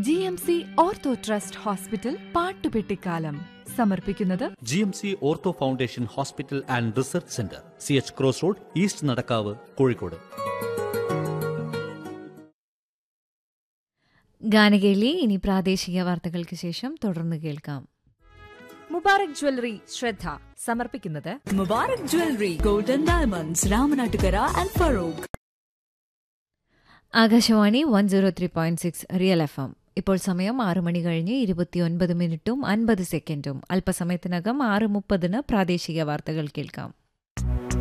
G M C ortho trust hospital Pattupettikkalam സമർപ്പിക്കുന്നത് G M C ortho foundation hospital and research centre C H cross road east Nadakkavu Kozhikode ഗാനകേളി ഇനി പ്രാദേശിക വാർത്തകൾക്ക് ശേഷം തുടർന്ന് കേൾക്കാം മുബാറക് ജ്വല്ലറി ശ്രദ്ധ സമർപ്പിക്കുന്നത് Mubarak Jewelry, Golden Diamonds, Ramanattukara and Farouk. Akashvani one zero three point six real F M ഇപ്പോൾ സമയം ആറ് മണി കഴിഞ്ഞ് ഇരുപത്തിയൊൻപത് മിനിറ്റും അൻപത് സെക്കൻഡും അല്പസമയത്തിനകം ആറ് മുപ്പതിന് പ്രാദേശിക വാർത്തകൾ കേൾക്കാം